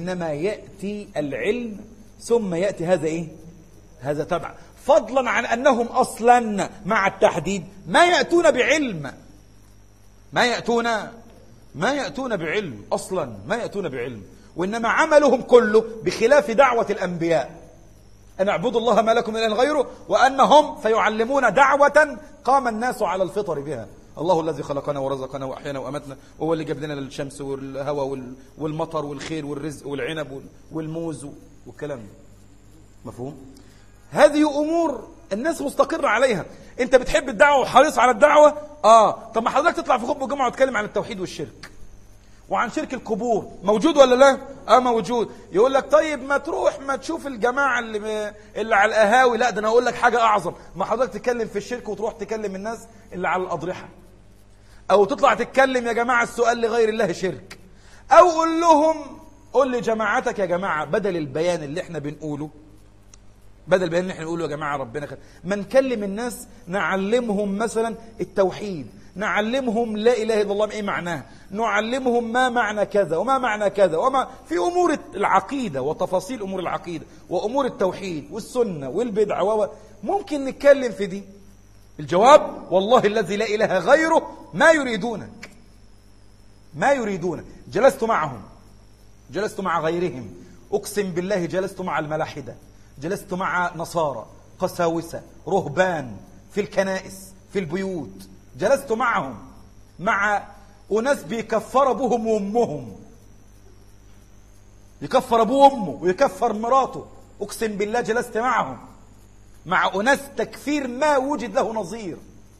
إنما يأتي العلم ثم يأتي هذا إيه هذا تبع فضلا عن أنهم أصلا مع التحديد ما يأتون بعلم ما يأتون ما يأتون بعلم أصلا ما يأتون بعلم وإنما عملهم كله بخلاف دعوة الأنبياء أن اعبدوا الله ما لكم من إله غيره وأنهم فيعلمون دعوة قام الناس على الفطر بها الله الذي خلقنا ورزقنا وأحيانا وأمتنا وهو اللي جاب لنا الشمس والهواء والمطر والخير والرزق والعنب والموز والكلام ده مفهوم؟ هذه أمور الناس مستقرة عليها أنت بتحب الدعوة وحريص على الدعوة آه طب ما حضرتك تطلع في خطبة الجمعة وتتكلم عن التوحيد والشرك وعن شرك القبور موجود ولا لا اه موجود يقول لك طيب ما تروح ما تشوف الجماعه اللي م... اللي على القهاوي لا ده انا اقول لك حاجه اعظم ما حضرتك تتكلم في الشرك وتروح تكلم الناس اللي على الاضرحه او تطلع تتكلم يا جماعه السؤال لغير الله شرك او قول لهم قول لجماعتك يا جماعه بدل البيان اللي احنا بنقوله بدل البيان اللي احنا بنقوله يا جماعه ربنا خير ما نكلم الناس نعلمهم مثلا التوحيد نعلمهم لا اله الا الله ايه معناها نعلمهم ما معنى كذا وما معنى كذا وما في امور العقيده وتفاصيل امور العقيده وامور التوحيد والسنه والبدعه و ممكن نتكلم في دي الجواب والله الذي لا اله غيره ما يريدونك ما يريدونك جلست معهم جلست مع غيرهم اقسم بالله جلست مع الملاحده جلست مع نصارى قساوسه رهبان في الكنائس في البيوت جلست معهم مع أناس بيكفر أبوهم وأمهم يكفر أبوه وأمه ويكفر مراته أقسم بالله جلست معهم مع أناس تكفير ما وجد له نظير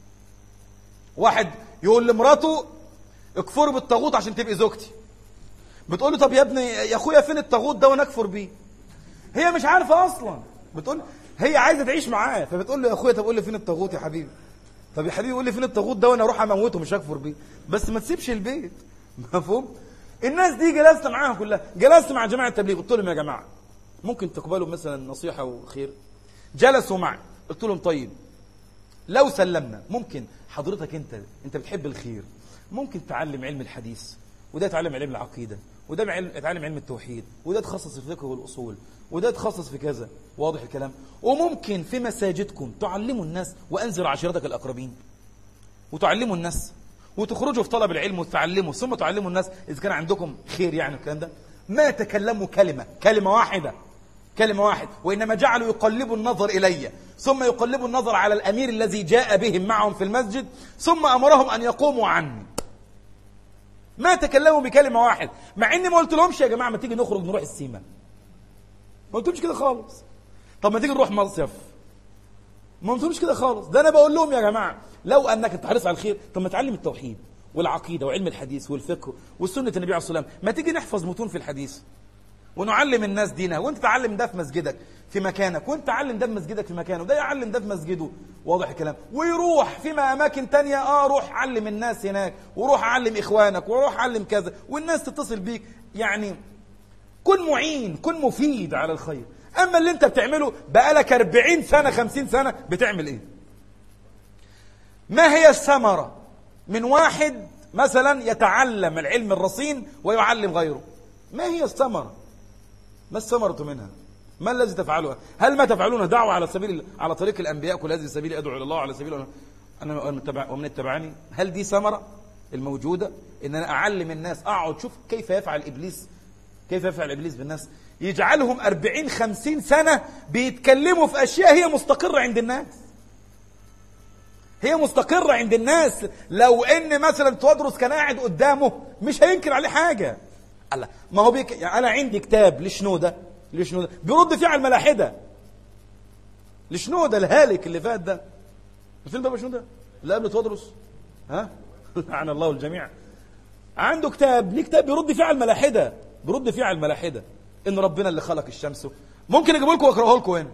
واحد يقول لمراته اكفروا بالطاغوت عشان تبقي زوجتي بتقول له طب يا ابني يا اخويا فين الطاغوت ده وانا اكفر بيه هي مش عارفه اصلا بتقول هي عايزه تعيش معاه فبتقول له يا اخويا طب قول لي فين الطاغوت يا حبيبي طب يا حبيبي قول لي فين الطاغوت ده وانا اروح اموته مش هكفر بيه بس ما تسيبش البيت مفهوم الناس دي جلست معاها كلها جلست مع جماعه التبليغ قلت لهم يا جماعه ممكن تقبلوا مثلا نصيحه وخير جلسوا معي قلت لهم طيب لو سلمنا ممكن حضرتك انت انت بتحب الخير ممكن تعلم علم الحديث وده يتعلم علم العقيده وده يتعلم علم التوحيد وده يتخصص في الفقه والاصول وده يتخصص في كذا واضح الكلام وممكن في مساجدكم تعلموا الناس وانذر عشيرتك الاقربين وتعلموا الناس وتخرجوا في طلب العلم وتعلموا ثم تعلموا الناس اذا كان عندكم خير يعني الكلام ده ما تكلموا كلمه كلمه واحده كلمه واحده وانما جعلوا يقلبوا النظر الي ثم يقلبوا النظر على الامير الذي جاء بهم معهم في المسجد ثم امرهم ان يقوموا عني ما تكلموا بكلمه واحده مع اني ما قلت لهمش يا جماعه ما تيجي نخرج نروح السيما ما قلتلهمش كده خالص طب ما تيجي نروح مصيف ما قلتلهمش كده خالص ده انا بقول لهم يا جماعه لو انك تحرص على الخير طب ما تعلم التوحيد والعقيده وعلم الحديث والفقه والسنه النبي عليه الصلاه والسلام ما تيجي نحفظ متون في الحديث ونعلم الناس دينها وانت تعلم ده في مسجدك في مكانك وانت تعلم ده في مسجدك في مكانه وده يعلم ده في مسجده واضح الكلام ويروح فيما اماكن تانية اه روح علم الناس هناك وروح علم اخوانك وروح علم كذا والناس تتصل بيك يعني كن معين كن مفيد على الخير اما اللي انت بتعمله بقالك 40 سنه 50 سنه بتعمل ايه ما هي الثمره من واحد مثلا يتعلم العلم الرصين ويعلم غيره ما هي الثمره ما الثمره منها ما الذي تفعله هل ما تفعلونه دعوه على سبيل على طريق الانبياء كل هذه سبيل ادعو الى الله على سبيل انا ومن اتبعني هل دي ثمره الموجوده ان انا اعلم الناس اقعد شوف كيف يفعل ابليس كيف يفعل ابليس بالناس يجعلهم أربعين خمسين سنة بيتكلموا في أشياء هي مستقرة عند الناس هي مستقرة عند الناس لو ان مثلا تودرس كان قاعد قدامه مش هينكر عليه حاجة الله ما هو بيك... يعني انا عندي كتاب لشنودة لشنودة بيرد فيه على الملاحدة لشنودة الهالك اللي فات ده الفيلم ده شنودة اللي قبل تودرس ها لعن الله الجميع عنده كتاب ليه كتاب بيرد فيه على الملاحدة بيرد فيه على الملاحدة ان ربنا اللي خلق الشمس ممكن اجيب لكم واقراه لكم هنا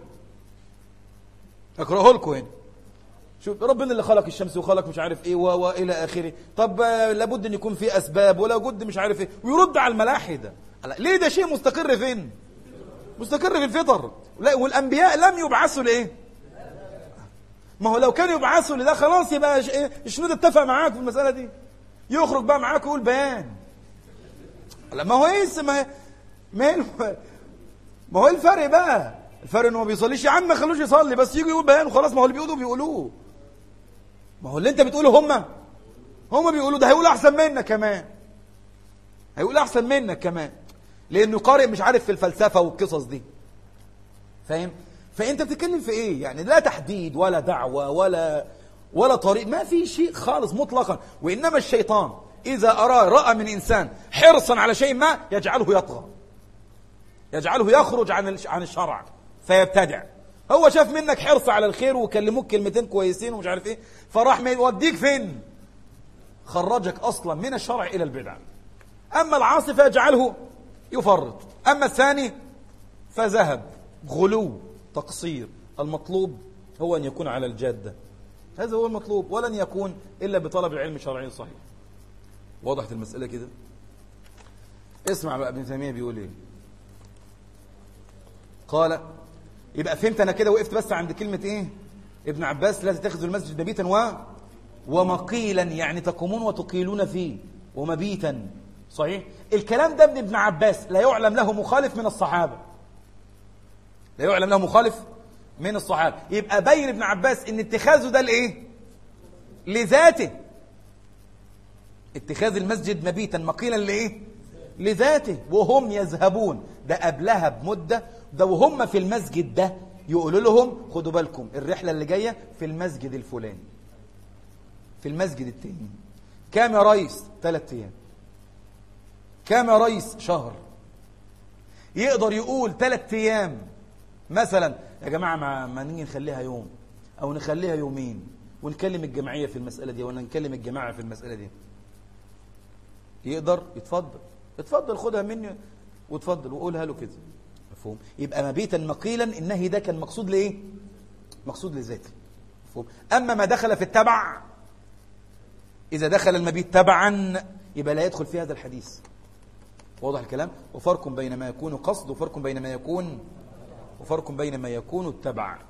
اقراه لكم هنا شوف ربنا اللي خلق الشمس وخلق مش عارف ايه والى اخره طب لابد ان يكون في اسباب ولا بد مش عارف ايه ويرد على الملاحده ليه ده شيء مستقر فين مستقر في الفطر لا والانبياء لم يبعثوا لايه ما هو لو كانوا يبعثوا لده خلاص يبقى شنو اتفق معاك في المساله دي يخرج بقى معاك ويقول بيان لا ما هو ايه ما مين ما هو الفرق بقى الفرق انه ما بيصليش يا عم ما خلوش يصلي بس يجي يقول بيان وخلاص ما هو اللي بيقولوا بيقولوه ما هو اللي انت بتقوله هم هم بيقولوا ده هيقول احسن منك كمان هيقول احسن منك كمان لانه قارئ مش عارف في الفلسفه والقصص دي فاهم فانت بتتكلم في ايه يعني لا تحديد ولا دعوه ولا ولا طريق ما في شيء خالص مطلقا وانما الشيطان اذا ارى راى من انسان حرصا على شيء ما يجعله يطغى يجعله يخرج عن عن الشرع فيبتدع هو شاف منك حرص على الخير وكلموك كلمتين كويسين ومش عارف ايه فراح يوديك فين خرجك اصلا من الشرع الى البدع اما العاصي فيجعله يفرط اما الثاني فذهب غلو تقصير المطلوب هو ان يكون على الجاده هذا هو المطلوب ولن يكون الا بطلب العلم الشرعي الصحيح وضحت المساله كده اسمع بقى ابن تيميه بيقول ايه قال يبقى فهمت انا كده وقفت بس عند كلمه ايه ابن عباس لا تتخذوا المسجد مبيتا و ومقيلا يعني تقومون وتقيلون فيه ومبيتا صحيح الكلام ده ابن ابن عباس لا يعلم له مخالف من الصحابه لا يعلم له مخالف من الصحابه يبقى بين ابن عباس ان اتخاذه ده لايه لذاته اتخاذ المسجد مبيتا مقيلا لايه لذاته وهم يذهبون ده قبلها بمده ده وهم في المسجد ده يقولوا لهم خدوا بالكم الرحلة اللي جاية في المسجد الفلاني في المسجد التاني كام يا ريس ثلاث أيام كام يا ريس شهر يقدر يقول ثلاث أيام مثلا يا جماعة ما, ما نيجي نخليها يوم أو نخليها يومين ونكلم الجمعية في المسألة دي ولا نكلم الجماعة في المسألة دي يقدر يتفضل اتفضل خدها مني وتفضل وقولها له كده مفهوم يبقى مبيتا مقيلا النهي ده كان مقصود لايه مقصود لذاته مفهوم اما ما دخل في التبع اذا دخل المبيت تبعا يبقى لا يدخل في هذا الحديث واضح الكلام وفرق بين ما يكون قصد وفرق بين ما يكون وفرق بين ما يكون التبع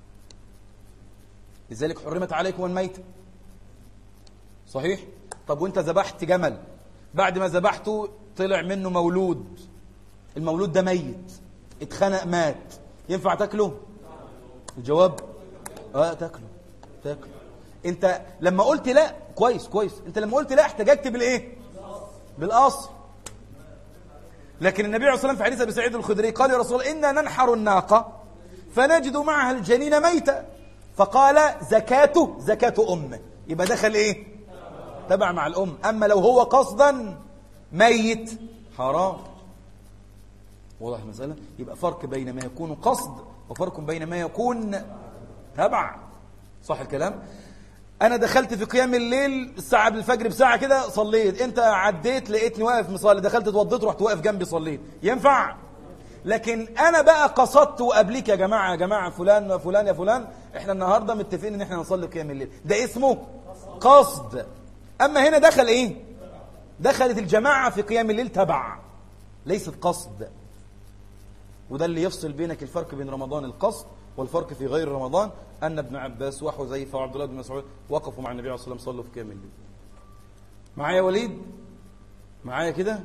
لذلك حرمت عليكم الميت صحيح طب وانت ذبحت جمل بعد ما ذبحته طلع منه مولود المولود ده ميت اتخنق مات ينفع تاكله الجواب اه تاكله تاكله انت لما قلت لا كويس كويس انت لما قلت لا احتججت بالايه بالاصل لكن النبي عليه الصلاه والسلام في حديث ابي سعيد الخدري قال يا رسول الله انا ننحر الناقه فنجد معها الجنين ميتا فقال زكاته زكاه امه يبقى دخل ايه تبع مع الام اما لو هو قصدا ميت حرام واضح المسألة يبقى فرق بين ما يكون قصد وفرق بين ما يكون تبع صح الكلام أنا دخلت في قيام الليل الساعة بالفجر بساعة كده صليت أنت عديت لقيتني واقف مصلي دخلت اتوضيت رحت واقف جنبي صليت ينفع لكن أنا بقى قصدت وقبليك يا جماعة يا جماعة فلان وفلان يا فلان احنا النهاردة متفقين ان احنا نصلي قيام الليل ده اسمه قصد أما هنا دخل ايه دخلت الجماعة في قيام الليل تبع ليست قصد وده اللي يفصل بينك الفرق بين رمضان القصد والفرق في غير رمضان أن ابن عباس وحذيفة وعبد الله بن مسعود وقفوا مع النبي عليه الصلاة والسلام صلوا في قيام الليل معايا وليد معايا كده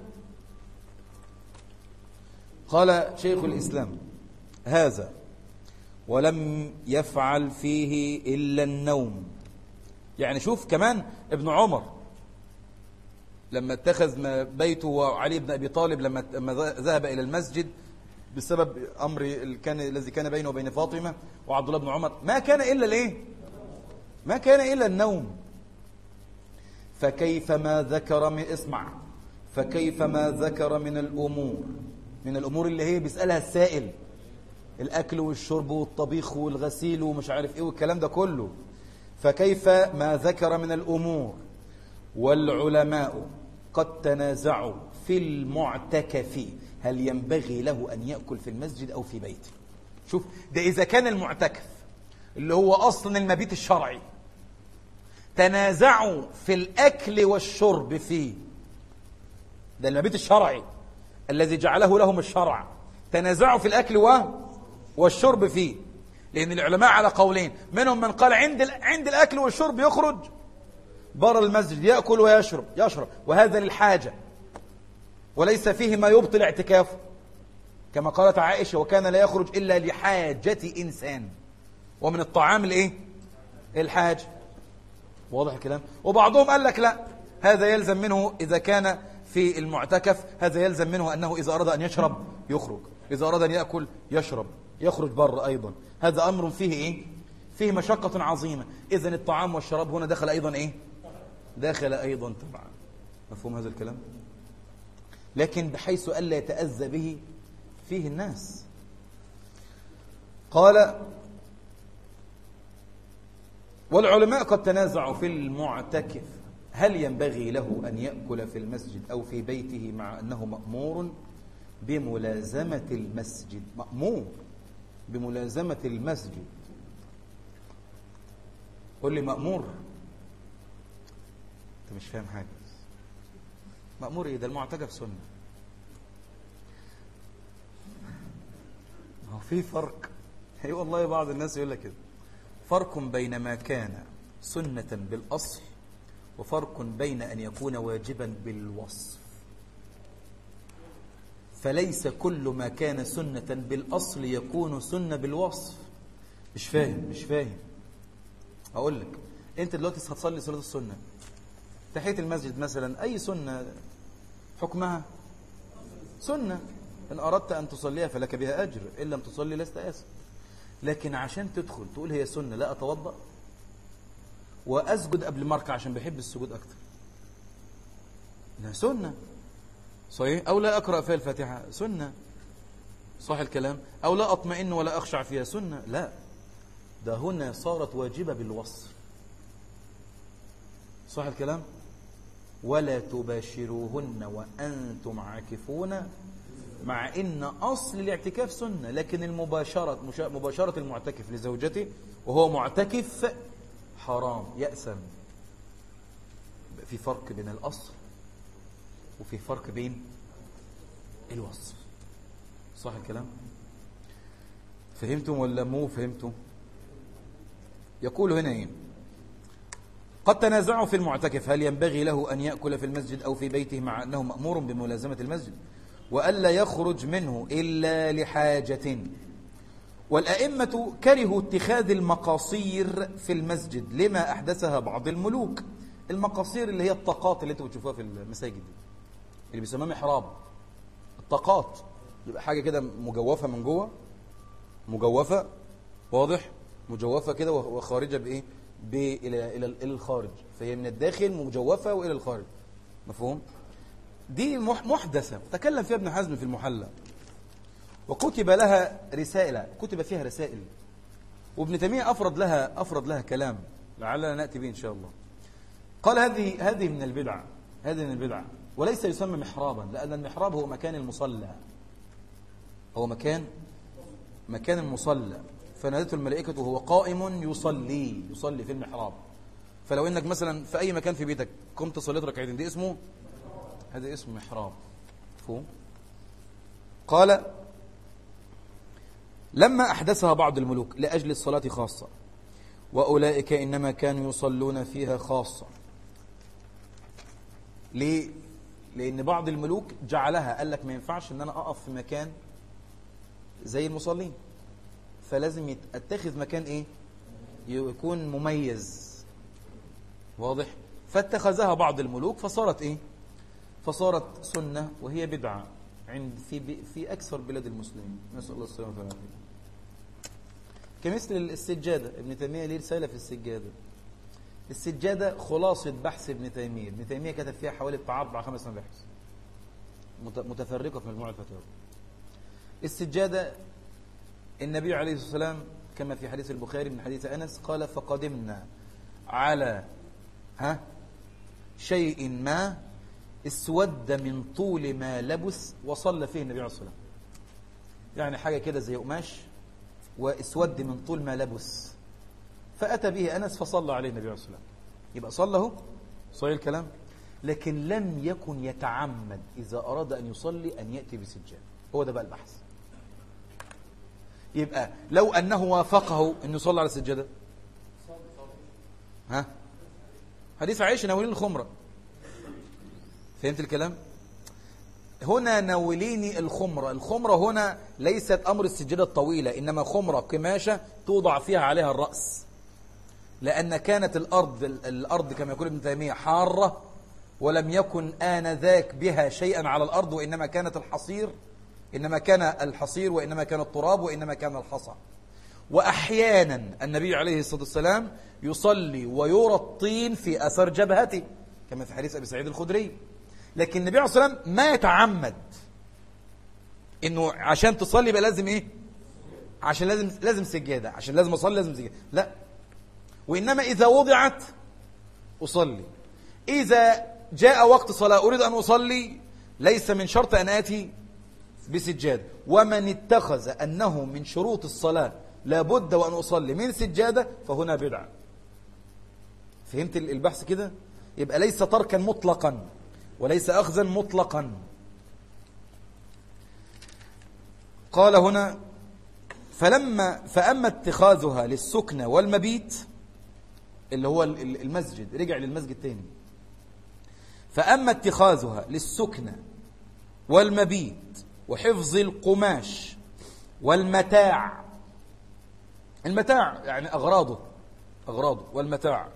قال شيخ الإسلام هذا ولم يفعل فيه إلا النوم يعني شوف كمان ابن عمر لما اتخذ بيته وعلي بن أبي طالب لما ذهب إلى المسجد بسبب أمر كان الذي كان بينه وبين فاطمة وعبد الله بن عمر ما كان إلا الإيه ما كان إلا النوم فكيف ما ذكر من اسمع فكيف ما ذكر من الأمور من الأمور اللي هي بيسألها السائل الأكل والشرب والطبيخ والغسيل ومش عارف إيه والكلام ده كله فكيف ما ذكر من الأمور والعلماء قد تنازعوا في المعتكف هل ينبغي له أن يأكل في المسجد أو في بيته شوف ده إذا كان المعتكف اللي هو أصلا المبيت الشرعي تنازعوا في الأكل والشرب فيه ده المبيت الشرعي الذي جعله لهم الشرع تنازعوا في الأكل و... والشرب فيه لأن العلماء على قولين منهم من قال عند ال... عند الأكل والشرب يخرج بر المسجد يأكل ويشرب يشرب وهذا للحاجة وليس فيه ما يبطل اعتكافه كما قالت عائشة وكان لا يخرج إلا لحاجة إنسان ومن الطعام الإيه الحاج واضح الكلام وبعضهم قال لك لا هذا يلزم منه إذا كان في المعتكف هذا يلزم منه أنه إذا أراد أن يشرب يخرج إذا أراد أن يأكل يشرب يخرج بر أيضا هذا أمر فيه إيه فيه مشقة عظيمة إذن الطعام والشراب هنا دخل أيضا إيه داخل أيضا طبعا مفهوم هذا الكلام لكن بحيث ألا يتأذى به فيه الناس قال والعلماء قد تنازعوا في المعتكف هل ينبغي له أن يأكل في المسجد أو في بيته مع أنه مأمور بملازمة المسجد مأمور بملازمة المسجد قل لي مأمور انت مش فاهم حاجة مأمور ايه ده المعتكف سنة هو في فرق اي والله بعض الناس يقول لك كده فرق بين ما كان سنة بالأصل وفرق بين أن يكون واجبا بالوصف فليس كل ما كان سنة بالأصل يكون سنة بالوصف مش فاهم مش فاهم أقول لك أنت دلوقتي هتصلي صلاة السنة تحية المسجد مثلا أي سنة حكمها سنة إن أردت أن تصليها فلك بها أجر إن لم تصلي لست آسف لكن عشان تدخل تقول هي سنة لا أتوضأ وأسجد قبل ما أركع عشان بحب السجود أكتر إنها سنة صحيح أو لا أقرأ فيها الفاتحة سنة صح الكلام أو لا أطمئن ولا أخشع فيها سنة لا ده هنا صارت واجبة بالوصف صح الكلام ولا تباشروهن وأنتم عاكفون مع إن أصل الاعتكاف سنة لكن المباشرة مباشرة المعتكف لزوجته وهو معتكف حرام يأسم في فرق بين الأصل وفي فرق بين الوصف صح الكلام فهمتم ولا مو فهمتم يقول هنا ايه قد تنازعوا في المعتكف هل ينبغي له أن يأكل في المسجد أو في بيته مع أنه مأمور بملازمة المسجد وألا يخرج منه إلا لحاجة والأئمة كرهوا اتخاذ المقاصير في المسجد لما أحدثها بعض الملوك المقاصير اللي هي الطاقات اللي انتوا بتشوفوها في المساجد دي اللي بيسموها محراب الطاقات يبقى حاجة كده مجوفة من جوه مجوفة واضح مجوفة كده وخارجة بإيه إلى إلى إلى الخارج فهي من الداخل مجوفة وإلى الخارج مفهوم دي محدثة تكلم فيها ابن حزم في المحلى وكتب لها رسائل كتب فيها رسائل وابن تيمية أفرد لها أفرد لها كلام لعلنا نأتي به إن شاء الله قال هذه هذه من البدع هذه من البدع وليس يسمى محرابا لأن المحراب هو مكان المصلى هو مكان مكان المصلى فنادته الملائكة وهو قائم يصلي يصلي في المحراب فلو انك مثلا في اي مكان في بيتك قمت صليت ركعتين دي اسمه هذا اسمه محراب فهم قال لما أحدثها بعض الملوك لأجل الصلاة خاصة وأولئك إنما كانوا يصلون فيها خاصة ليه؟ لأن بعض الملوك جعلها قال لك ما ينفعش أن أنا أقف في مكان زي المصلين فلازم اتخذ مكان إيه؟ يكون مميز واضح؟ فاتخذها بعض الملوك فصارت إيه؟ فصارت سنة وهي بدعة عند في في أكثر بلاد المسلمين نسأل الله السلامة والعافية كمثل السجادة ابن تيمية ليه رسالة في السجادة السجادة خلاصة بحث ابن تيمية ابن تيمية كتب فيها حوالي بتاع أربع خمس مباحث متفرقة في مجموعة الفتاوى السجادة النبي عليه الصلاة والسلام كما في حديث البخاري من حديث أنس قال فقدمنا على ها شيء ما اسود من طول ما لبس وصلى فيه النبي عليه الصلاة والسلام يعني حاجة كده زي قماش واسود من طول ما لبس فأتى به أنس فصلى عليه النبي عليه الصلاة والسلام يبقى صلى صحيح الكلام لكن لم يكن يتعمد إذا أراد أن يصلي أن يأتي بسجاد هو ده بقى البحث يبقى لو أنه وافقه أن يصلي على السجادة ها حديث عائشة ناولين الخمرة فهمت الكلام هنا ناوليني الخمرة الخمرة هنا ليست أمر السجادة الطويلة إنما خمرة قماشة توضع فيها عليها الرأس لأن كانت الأرض الأرض كما يقول ابن تيمية حارة ولم يكن آنذاك بها شيئا على الأرض وإنما كانت الحصير إنما كان الحصير وإنما كان التراب وإنما كان الحصى وأحيانا النبي عليه الصلاة والسلام يصلي ويرى الطين في أثر جبهته كما في حديث أبي سعيد الخدري لكن النبي عليه الصلاة والسلام ما يتعمد إنه عشان تصلي يبقى لازم إيه عشان لازم لازم سجادة عشان لازم أصلي لازم سجادة لا وإنما إذا وضعت أصلي إذا جاء وقت صلاة أريد أن أصلي ليس من شرط أن آتي بسجادة ومن اتخذ أنه من شروط الصلاة لابد وأن أصلي من سجادة فهنا بدعة فهمت البحث كده يبقى ليس تركا مطلقا وليس أخذا مطلقا قال هنا فلما فأما اتخاذها للسكنة والمبيت اللي هو المسجد رجع للمسجد تاني فأما اتخاذها للسكنة والمبيت وحفظ القماش والمتاع المتاع يعني أغراضه أغراضه والمتاع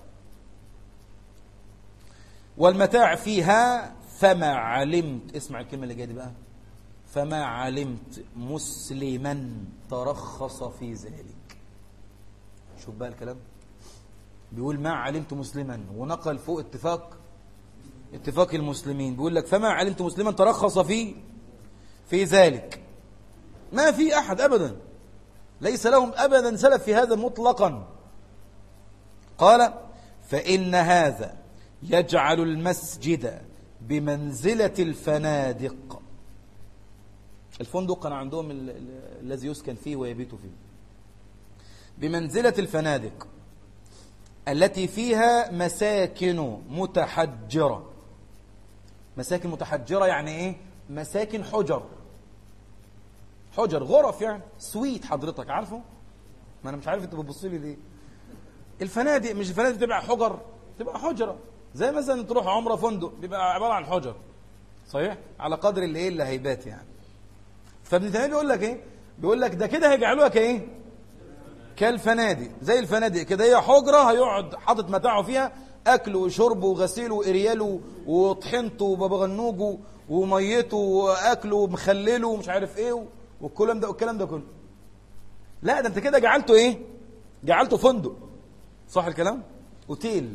والمتاع فيها فما علمت اسمع الكلمة اللي جايه دي بقى فما علمت مسلما ترخص في ذلك شوف بقى الكلام بيقول ما علمت مسلما ونقل فوق اتفاق اتفاق المسلمين بيقول لك فما علمت مسلما ترخص في في ذلك ما في أحد أبدا ليس لهم أبدا سلف في هذا مطلقا قال فإن هذا يجعل المسجد بمنزلة الفنادق الفندق كان عندهم الذي يسكن فيه ويبيت فيه بمنزلة الفنادق التي فيها مساكن متحجرة مساكن متحجرة يعني ايه مساكن حجر حجر غرف يعني سويت حضرتك عارفه ما انا مش عارف انت بتبص لي ليه الفنادق مش الفنادق تبقى حجر تبقى حجره زي مثلا تروح عمره فندق بيبقى عباره عن حجر صحيح على قدر اللي ايه اللي هيبات يعني فابن تيميه بيقول لك ايه بيقول لك ده كده هيجعلوها كايه كالفنادق زي الفنادق كده هي حجره هيقعد حاطط متاعه فيها اكل وشرب وغسيل واريال وطحنته وبابغنوجه وميته واكله ومخلله ومش عارف ايه والكلام ده والكلام ده كله لا ده انت كده جعلته ايه جعلته فندق صح الكلام اوتيل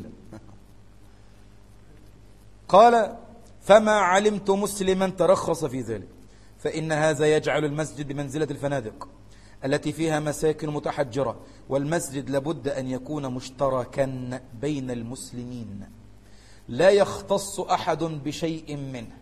قال فما علمت مسلما ترخص في ذلك فإن هذا يجعل المسجد بمنزلة الفنادق التي فيها مساكن متحجرة والمسجد لابد أن يكون مشتركا بين المسلمين لا يختص أحد بشيء منه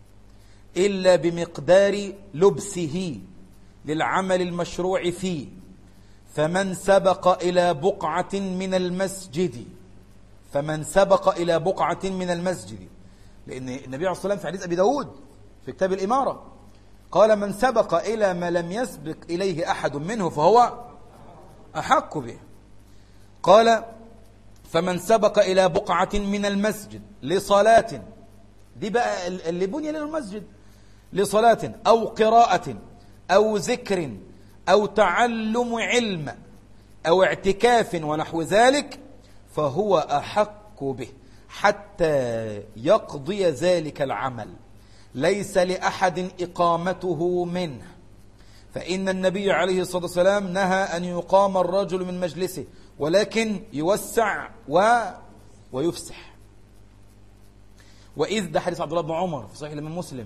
إلا بمقدار لبسه للعمل المشروع فيه فمن سبق إلى بقعة من المسجد فمن سبق إلى بقعة من المسجد لأن النبي عليه الصلاة والسلام في حديث أبي داود في كتاب الإمارة قال من سبق إلى ما لم يسبق إليه أحد منه فهو أحق به قال فمن سبق إلى بقعة من المسجد لصلاة دي بقى اللي بني له المسجد لصلاة أو قراءة أو ذكر أو تعلم علم أو اعتكاف ونحو ذلك فهو أحق به حتى يقضي ذلك العمل ليس لأحد إقامته منه فإن النبي عليه الصلاة والسلام نهى أن يقام الرجل من مجلسه ولكن يوسع و ويفسح وإذ ده حديث عبد الله بن عمر في صحيح الإمام مسلم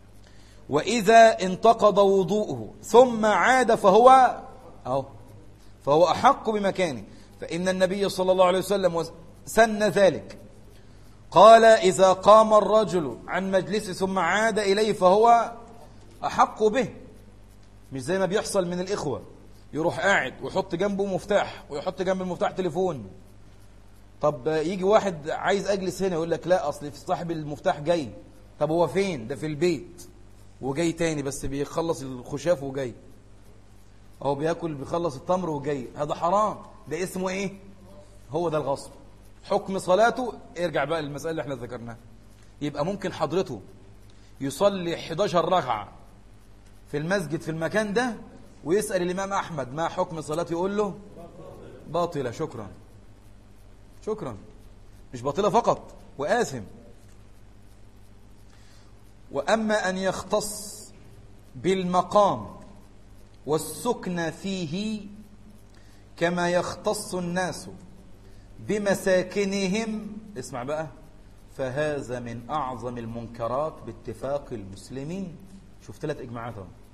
وإذا انتقض وضوءه ثم عاد فهو أهو فهو أحق بمكانه فإن النبي صلى الله عليه وسلم سن ذلك قال إذا قام الرجل عن مجلسه ثم عاد إليه فهو أحق به مش زي ما بيحصل من الإخوة يروح قاعد ويحط جنبه مفتاح ويحط جنب المفتاح تليفون طب يجي واحد عايز أجلس هنا يقول لك لا أصل صاحب المفتاح جاي طب هو فين ده في البيت وجاي تاني بس بيخلص الخشاف وجاي أو بياكل بيخلص التمر وجاي هذا حرام ده اسمه ايه هو ده الغصب حكم صلاته ارجع بقى للمسألة اللي احنا ذكرناها يبقى ممكن حضرته يصلي 11 ركعة في المسجد في المكان ده ويسأل الإمام أحمد ما حكم صلاته يقول له باطلة شكرا شكرا مش باطلة فقط وآثم وأما أن يختص بالمقام والسكن فيه كما يختص الناس بمساكنهم اسمع بقى فهذا من أعظم المنكرات باتفاق المسلمين شوف ثلاث إجماعات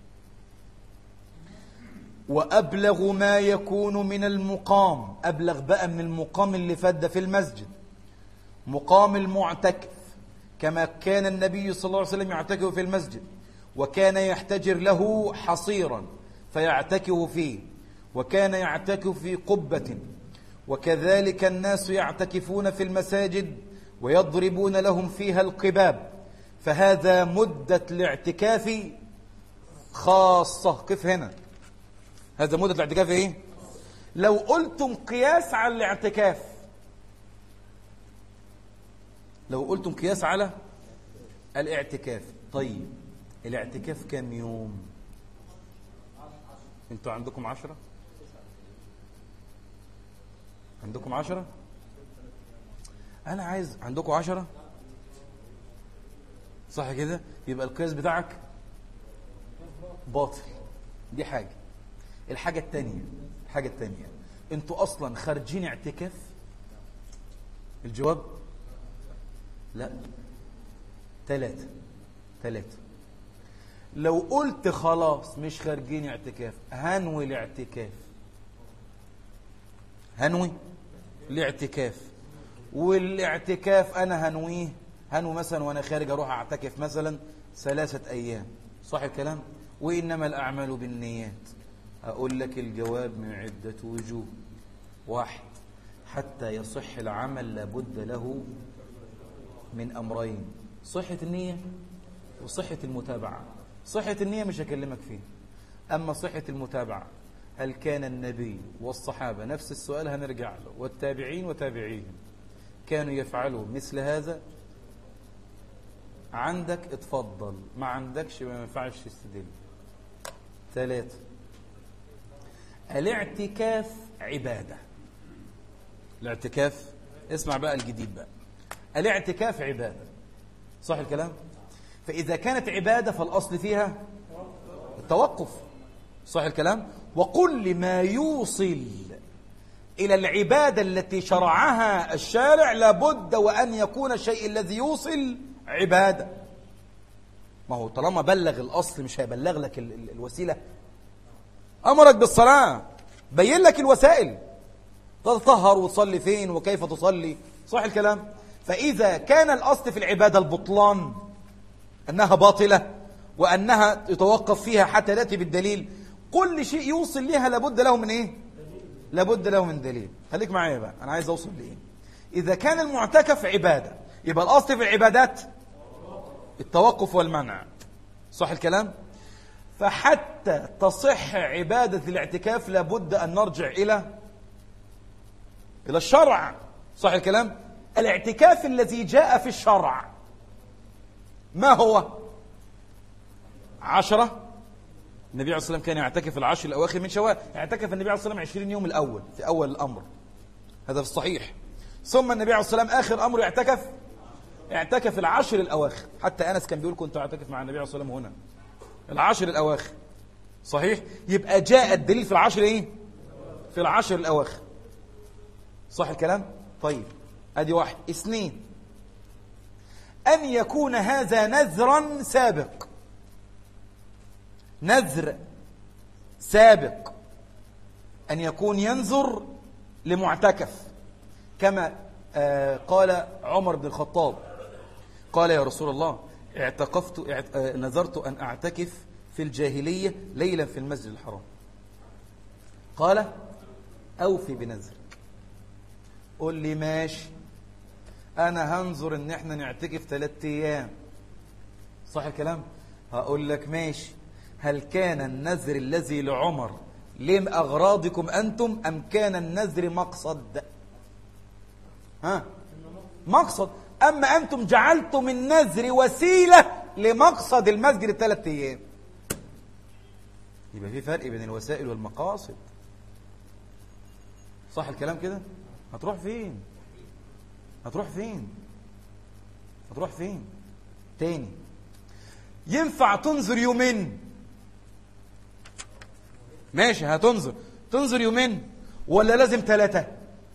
وأبلغ ما يكون من المقام أبلغ بقى من المقام اللي فد في المسجد مقام المعتكف كما كان النبي صلى الله عليه وسلم يعتكف في المسجد وكان يحتجر له حصيرا فيعتكف فيه وكان يعتكف في قبة وكذلك الناس يعتكفون في المساجد ويضربون لهم فيها القباب فهذا مدة الاعتكاف خاصة كيف هنا هذا مدة الاعتكاف ايه لو قلتم قياس على الاعتكاف لو قلتم قياس على الاعتكاف طيب الاعتكاف كم يوم انتوا عندكم عشرة عندكم عشرة انا عايز عندكم عشرة صح كده يبقى القياس بتاعك باطل دي حاجة الحاجة التانية الحاجة التانية انتوا اصلا خارجين اعتكاف الجواب لا ثلاثة ثلاثة لو قلت خلاص مش خارجين اعتكاف هنوي الاعتكاف هنوي الاعتكاف والاعتكاف انا هنويه هنوي مثلا وانا خارج اروح اعتكف مثلا ثلاثة ايام صح الكلام وانما الاعمال بالنيات اقول لك الجواب من عدة وجوه واحد حتى يصح العمل لابد له من أمرين صحة النية وصحة المتابعة صحة النية مش هكلمك فيه أما صحة المتابعة هل كان النبي والصحابة نفس السؤال هنرجع له والتابعين وتابعيهم كانوا يفعلوا مثل هذا عندك اتفضل ما عندكش ما ينفعش تستدل ثلاثة الاعتكاف عبادة الاعتكاف اسمع بقى الجديد بقى الاعتكاف عبادة صح الكلام فإذا كانت عبادة فالأصل فيها التوقف صح الكلام وكل ما يوصل إلى العبادة التي شرعها الشارع لابد وأن يكون الشيء الذي يوصل عبادة ما هو طالما بلغ الأصل مش هيبلغ لك ال ال الوسيلة أمرك بالصلاة بين لك الوسائل تطهر وتصلي فين وكيف تصلي صح الكلام فإذا كان الأصل في العبادة البطلان أنها باطلة وأنها يتوقف فيها حتى تأتي بالدليل كل شيء يوصل لها لابد له من إيه لابد له من دليل خليك معايا بقى أنا عايز أوصل لإيه إذا كان المعتكف عبادة يبقى الأصل في العبادات التوقف والمنع صح الكلام فحتى تصح عبادة الاعتكاف لابد أن نرجع إلى إلى الشرع صح الكلام الاعتكاف الذي جاء في الشرع ما هو عشرة النبي عليه الصلاة والسلام كان يعتكف العشر الأواخر من شوال اعتكف النبي عليه الصلاة والسلام عشرين يوم الأول في أول الأمر هذا في الصحيح ثم النبي عليه الصلاة والسلام آخر أمره يعتكف اعتكف العشر الأواخر حتى أنس كان بيقول كنت أعتكف مع النبي عليه الصلاة والسلام هنا العشر الأواخر صحيح يبقى جاء الدليل في العشر إيه في العشر الأواخر صح الكلام طيب ادي واحد اثنين أن يكون هذا نذرا سابق نذر سابق أن يكون ينذر لمعتكف كما آه، قال عمر بن الخطاب قال يا رسول الله اعتقفت آه، نذرت أن أعتكف في الجاهلية ليلا في المسجد الحرام قال أوفي بنذرك قل لي ماشي أنا هنظر إن إحنا نعتكف ثلاثة أيام صح الكلام هقول لك ماشي هل كان النذر الذي لعمر لم أغراضكم أنتم أم كان النذر مقصد ها مقصد أما أنتم جعلتم النذر وسيلة لمقصد المسجد الثلاث ايام يبقى في فرق بين الوسائل والمقاصد صح الكلام كده هتروح فين هتروح فين هتروح فين تاني ينفع تنظر يومين ماشي هتنظر تنظر يومين ولا لازم ثلاثة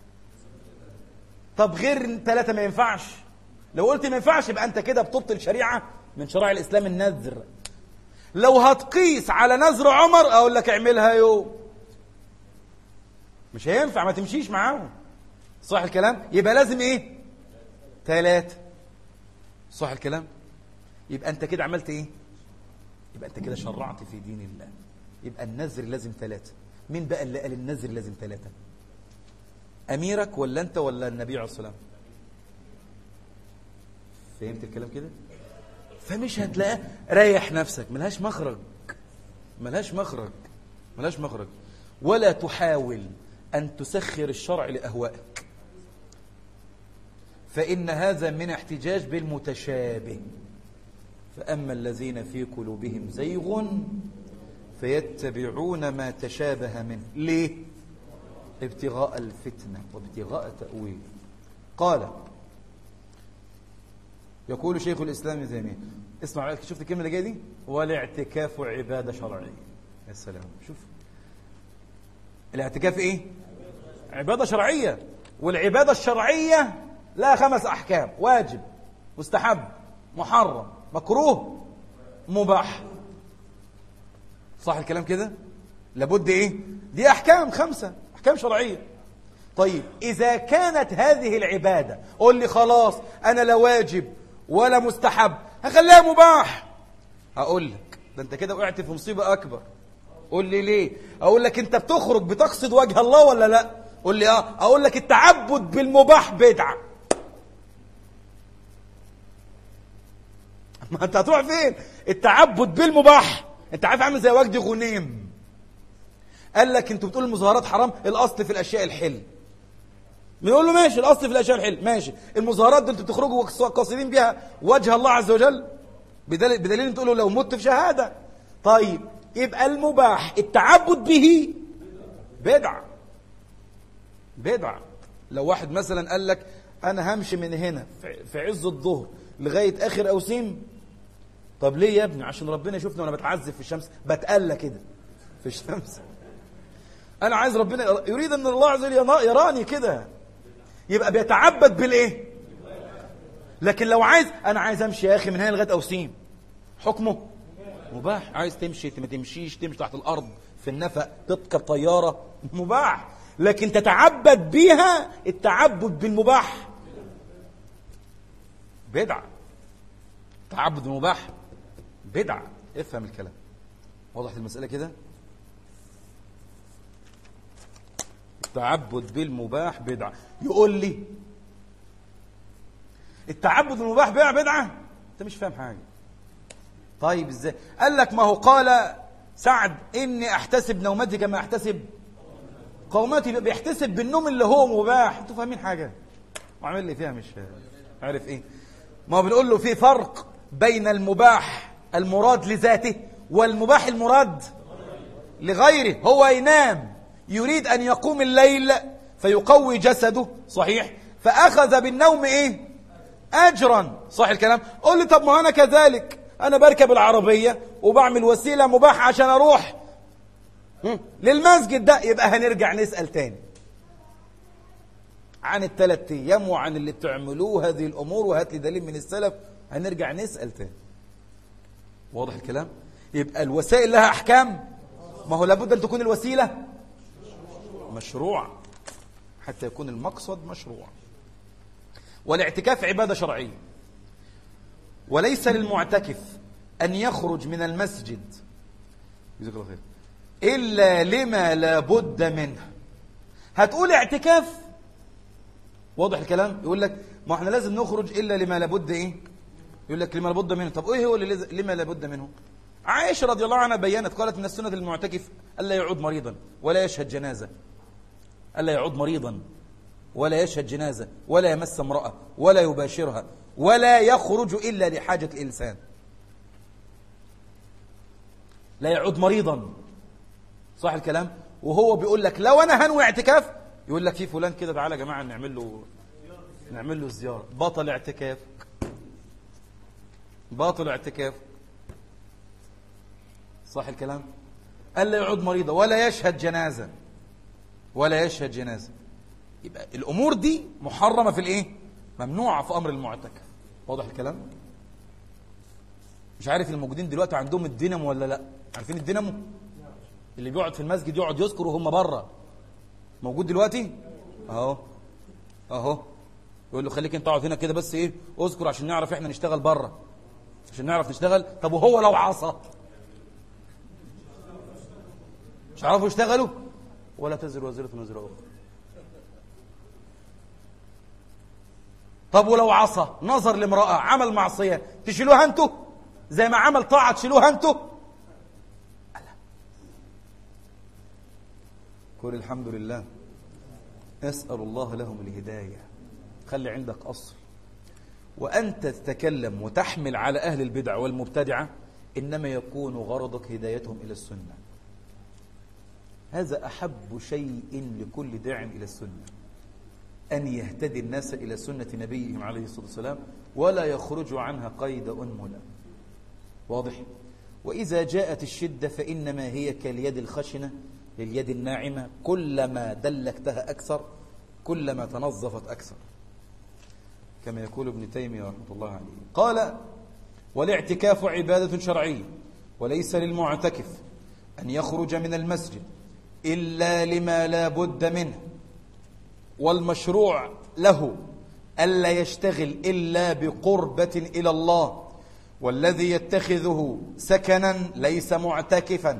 طب غير ثلاثة ما ينفعش لو قلت ما ينفعش يبقى انت كده بتبطل شريعة من شرائع الاسلام النذر لو هتقيس على نذر عمر اقول لك اعملها يوم مش هينفع ما تمشيش معاهم صح الكلام يبقى لازم ايه ثلاثة صح الكلام يبقى انت كده عملت ايه يبقى انت كده شرعت في دين الله يبقى النذر لازم ثلاثة مين بقى اللي قال النذر لازم ثلاثة أميرك ولا أنت ولا النبي عليه الصلاة والسلام فهمت الكلام كده فمش هتلاقيه ريح نفسك ملهاش مخرج ملهاش مخرج ملهاش مخرج ولا تحاول أن تسخر الشرع لأهوائك فإن هذا من احتجاج بالمتشابه فأما الذين في قلوبهم زيغ فيتبعون ما تشابه منه ليه ابتغاء الفتنة وابتغاء تأويل قال يقول شيخ الإسلام ابن تيمية اسمع شفت الكلمة اللي جايه دي والاعتكاف عبادة شرعية يا سلام شوف الاعتكاف ايه عبادة شرعية والعبادة الشرعية لها خمس أحكام واجب مستحب محرم مكروه مباح صح الكلام كده لابد ايه دي احكام خمسه احكام شرعيه طيب اذا كانت هذه العباده قول لي خلاص انا لا واجب ولا مستحب هخليها مباح هقول لك ده انت كده وقعت في مصيبه اكبر قول لي ليه اقول لك انت بتخرج بتقصد وجه الله ولا لا قول لي اه اقول لك التعبد بالمباح بدعه ما انت هتروح فين التعبد بالمباح انت عارف عامل زي وجدي غنيم قال لك انتوا بتقولوا المظاهرات حرام الاصل في الاشياء الحل بنقول له ماشي الاصل في الاشياء الحل ماشي المظاهرات دي انتوا بتخرجوا قاصدين بيها وجه الله عز وجل بدليل, بدليل انتوا تقولوا لو مت في شهاده طيب يبقى المباح التعبد به بدعه بدعه لو واحد مثلا قال لك انا همشي من هنا في عز الظهر لغايه اخر اوسيم طب ليه يا ابني عشان ربنا يشوفني وانا بتعذب في الشمس بتقلى كده في الشمس انا عايز ربنا يريد ان الله عز وجل يراني كده يبقى بيتعبد بالايه لكن لو عايز انا عايز امشي يا اخي من هنا لغايه اوسيم حكمه مباح عايز تمشي ما تمشيش تمشي تحت الارض في النفق تركب طياره مباح لكن تتعبد بيها التعبد بالمباح بدعه تعبد مباح بدعة افهم الكلام وضحت المسألة كده التعبد بالمباح بدعة يقول لي التعبد بالمباح بيع بدعة انت مش فاهم حاجة طيب ازاي قال لك ما هو قال سعد اني احتسب نومتي كما احتسب قومتي بيحتسب بالنوم اللي هو مباح انتوا فاهمين حاجة وعامل لي فيها مش عارف ايه ما هو بنقول له في فرق بين المباح المراد لذاته والمباح المراد لغيره هو ينام يريد أن يقوم الليل فيقوي جسده صحيح فأخذ بالنوم إيه أجرا صح الكلام قل لي طب ما أنا كذلك أنا بركب العربية وبعمل وسيلة مباح عشان أروح للمسجد ده يبقى هنرجع نسأل تاني عن الثلاث أيام وعن اللي بتعملوه هذه الأمور وهات لي دليل من السلف هنرجع نسأل تاني واضح الكلام يبقى الوسائل لها أحكام ما هو لابد أن تكون الوسيلة مشروع حتى يكون المقصد مشروع والاعتكاف عبادة شرعية وليس للمعتكف أن يخرج من المسجد جزاك الله خير إلا لما لابد منه هتقول اعتكاف واضح الكلام يقول لك ما احنا لازم نخرج إلا لما لابد إيه يقول لك لما لابد منه طب ايه هو اللي لما لابد منه عائشة رضي الله عنها بينت قالت من السنة للمعتكف ألا يعود مريضا ولا يشهد جنازة ألا يعود مريضا ولا يشهد جنازة ولا يمس امرأة ولا يباشرها ولا يخرج إلا لحاجة الإنسان لا يعود مريضا صح الكلام وهو بيقول لك لو انا هنوي اعتكاف يقول لك في فلان كده تعالى يا جماعه نعمل له نعمل له زياره بطل اعتكاف باطل اعتكاف صح الكلام ألا يعود مريضا ولا يشهد جنازة ولا يشهد جنازة يبقى الأمور دي محرمة في الإيه ممنوعة في أمر المعتكف واضح الكلام مش عارف الموجودين دلوقتي عندهم الدينامو ولا لا عارفين الدينامو اللي بيقعد في المسجد يقعد يذكر وهم بره موجود دلوقتي اهو اهو يقول له خليك انت اقعد هنا كده بس ايه اذكر عشان نعرف احنا نشتغل بره عشان نعرف نشتغل طب وهو لو عصى مش عارفوا يشتغلوا ولا تزر وزيرة وزر أخرى طب ولو عصى نظر لامرأة عمل معصية تشيلوها انتوا زي ما عمل طاعة تشيلوها انتوا قول الحمد لله أسأل الله لهم الهداية خلي عندك أصل وأنت تتكلم وتحمل على أهل البدع والمبتدعة إنما يكون غرضك هدايتهم إلى السنة هذا أحب شيء لكل داع إلى السنة أن يهتدي الناس إلى سنة نبيهم عليه الصلاة والسلام ولا يخرج عنها قيد أنملا واضح وإذا جاءت الشدة فإنما هي كاليد الخشنة لليد الناعمة كلما دلكتها أكثر كلما تنظفت أكثر كما يقول ابن تيمية رحمة الله عليه قال والاعتكاف عبادة شرعية وليس للمعتكف أن يخرج من المسجد إلا لما لا بد منه والمشروع له ألا يشتغل إلا بقربة إلى الله والذي يتخذه سكنا ليس معتكفا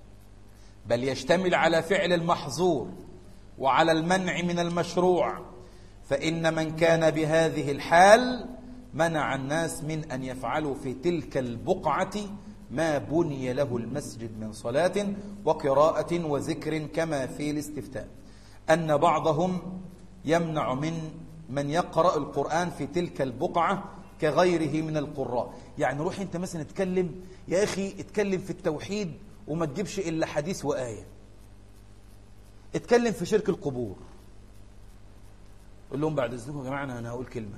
بل يشتمل على فعل المحظور وعلى المنع من المشروع فإن من كان بهذه الحال منع الناس من أن يفعلوا في تلك البقعة ما بني له المسجد من صلاة وقراءة وذكر كما في الاستفتاء أن بعضهم يمنع من من يقرأ القرآن في تلك البقعة كغيره من القراء يعني روح انت مثلا اتكلم يا أخي اتكلم في التوحيد وما تجيبش إلا حديث وآية اتكلم في شرك القبور قول لهم بعد اذنكم يا جماعه انا هقول كلمه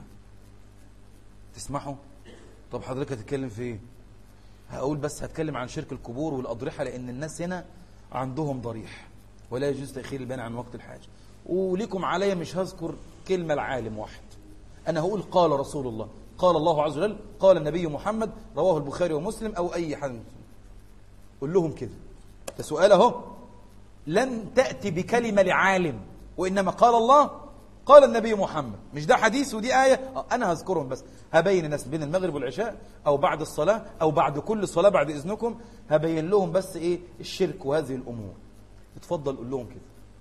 تسمحوا طب حضرتك هتتكلم في ايه هقول بس هتكلم عن شرك القبور والاضرحه لان الناس هنا عندهم ضريح ولا يجوز تاخير البيان عن وقت الحاجه وليكم عليا مش هذكر كلمه العالم واحد انا هقول قال رسول الله قال الله عز وجل قال النبي محمد رواه البخاري ومسلم او اي حد قول لهم كده ده سؤال اهو لن تاتي بكلمه لعالم وانما قال الله قال النبي محمد مش ده حديث ودي آية آه، أنا هذكرهم بس هبين الناس بين المغرب والعشاء أو بعد الصلاة أو بعد كل صلاة بعد إذنكم هبين لهم بس إيه الشرك وهذه الأمور اتفضل قول لهم كده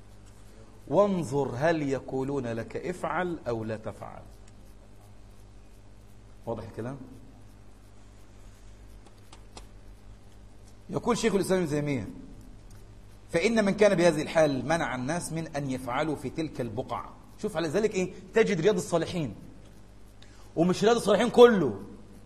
وانظر هل يقولون لك افعل أو لا تفعل واضح الكلام يقول شيخ الإسلام ابن تيمية فإن من كان بهذه الحال منع الناس من أن يفعلوا في تلك البقعة شوف على ذلك ايه تجد رياض الصالحين ومش رياض الصالحين كله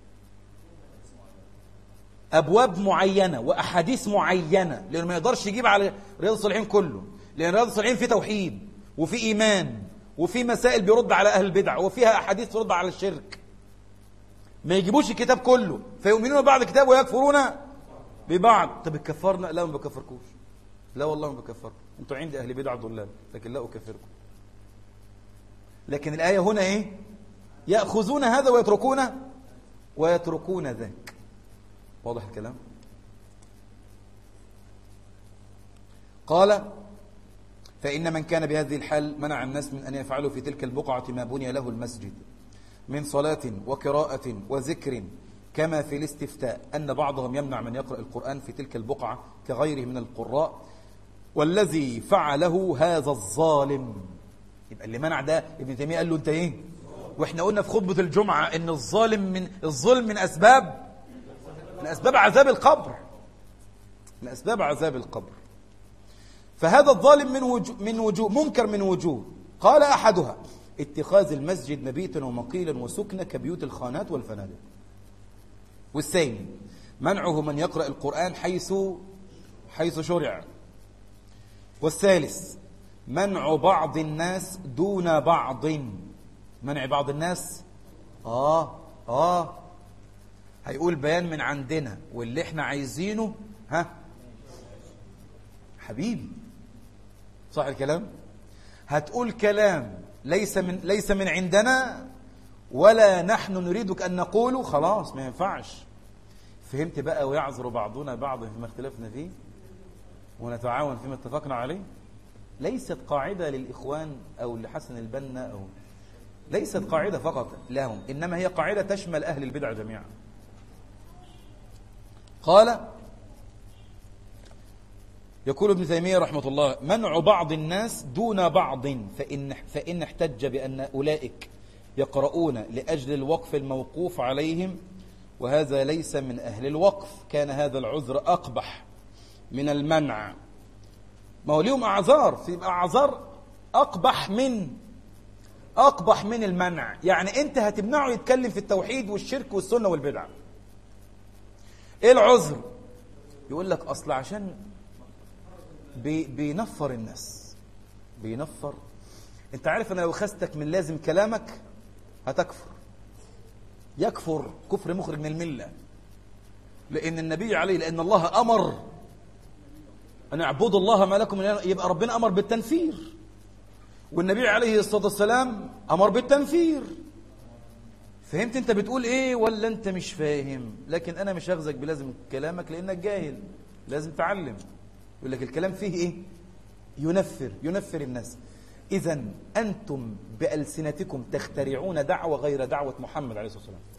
ابواب معينه واحاديث معينه لانه ما يقدرش يجيب على رياض الصالحين كله لان رياض الصالحين فيه توحيد وفي ايمان وفي مسائل بيرد على اهل البدع وفيها احاديث ترد على الشرك ما يجيبوش الكتاب كله فيؤمنون ببعض الكتاب ويكفرون ببعض طب الكفرنا لا ما بكفركوش لا والله ما بكفركم انتوا عندي اهل بدع ضلال لكن لا اكفركم لكن الآية هنا إيه يأخذون هذا ويتركون ويتركون ذاك واضح الكلام قال فإن من كان بهذه الحال منع الناس من أن يفعلوا في تلك البقعة ما بني له المسجد من صلاة وقراءة وذكر كما في الاستفتاء أن بعضهم يمنع من يقرأ القرآن في تلك البقعة كغيره من القراء والذي فعله هذا الظالم يبقى اللي منع ده ابن تيمية قال له انت ايه واحنا قلنا في خطبة الجمعة ان الظالم من الظلم من اسباب من اسباب عذاب القبر من اسباب عذاب القبر فهذا الظالم من وجوه من وجوه منكر من وجوه قال احدها اتخاذ المسجد مبيتا ومقيلا وسكنا كبيوت الخانات والفنادق والثاني منعه من يقرأ القرآن حيث حيث شرع والثالث منع بعض الناس دون بعض منع بعض الناس آه آه هيقول بيان من عندنا واللي احنا عايزينه ها حبيبي صح الكلام هتقول كلام ليس من ليس من عندنا ولا نحن نريدك أن نقوله خلاص ما ينفعش فهمت بقى ويعذر بعضنا بعض فيما اختلفنا فيه ونتعاون فيما اتفقنا عليه ليست قاعدة للإخوان أو لحسن البنا أو ليست قاعدة فقط لهم إنما هي قاعدة تشمل أهل البدع جميعا قال يقول ابن تيمية رحمة الله منع بعض الناس دون بعض فإن, فإن احتج بأن أولئك يقرؤون لأجل الوقف الموقوف عليهم وهذا ليس من أهل الوقف كان هذا العذر أقبح من المنع ما هو ليهم أعذار في أعذار أقبح من أقبح من المنع يعني أنت هتمنعه يتكلم في التوحيد والشرك والسنة والبدعة إيه العذر يقول لك أصل عشان بي بينفر الناس بينفر انت عارف انا لو خستك من لازم كلامك هتكفر يكفر كفر مخرج من المله لان النبي عليه لان الله امر ان اعبدوا الله ما لكم من يبقى ربنا امر بالتنفير والنبي عليه الصلاه والسلام امر بالتنفير فهمت انت بتقول ايه ولا انت مش فاهم لكن انا مش هغزك بلازم كلامك لانك جاهل لازم تعلم يقول لك الكلام فيه ايه ينفر ينفر الناس اذا انتم بالسنتكم تخترعون دعوه غير دعوه محمد عليه الصلاه والسلام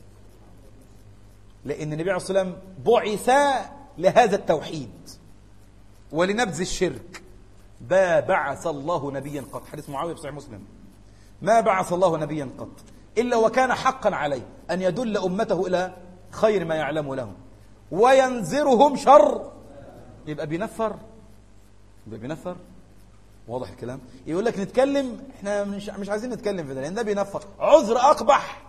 لان النبي عليه الصلاه والسلام بعث لهذا التوحيد ولنبذ الشرك ما بعث الله نبيا قط حديث معاويه في صحيح مسلم ما بعث الله نبيا قط الا وكان حقا عليه ان يدل امته الى خير ما يعلم لهم وينذرهم شر يبقى بينفر يبقى بينفر واضح الكلام يقول لك نتكلم احنا مش مش عايزين نتكلم في ده لان ده بينفر عذر اقبح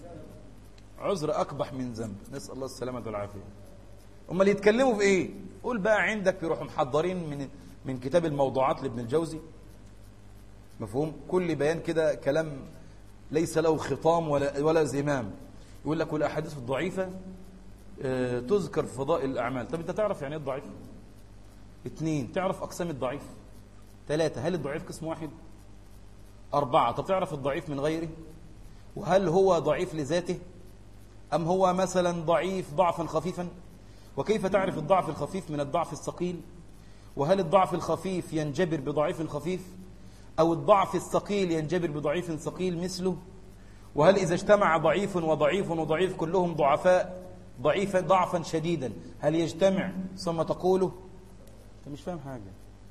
عذر اقبح من ذنب نسال الله السلامه والعافيه امال يتكلموا في ايه قول بقى عندك يروحوا محضرين من من كتاب الموضوعات لابن الجوزي مفهوم كل بيان كده كلام ليس له خطام ولا ولا زمام يقول لك والاحاديث الضعيفه آه، تذكر في فضائل الاعمال طب انت تعرف يعني ايه الضعيف اثنين تعرف أقسام الضعيف ثلاثة هل الضعيف قسم واحد أربعة طب تعرف الضعيف من غيره وهل هو ضعيف لذاته أم هو مثلا ضعيف ضعفا خفيفا وكيف تعرف الضعف الخفيف من الضعف الثقيل وهل الضعف الخفيف ينجبر بضعيف خفيف أو الضعف الثقيل ينجبر بضعيف ثقيل مثله وهل إذا اجتمع ضعيف وضعيف وضعيف كلهم ضعفاء ضعيفا ضعفا شديدا هل يجتمع ثم تقوله انت مش فاهم حاجه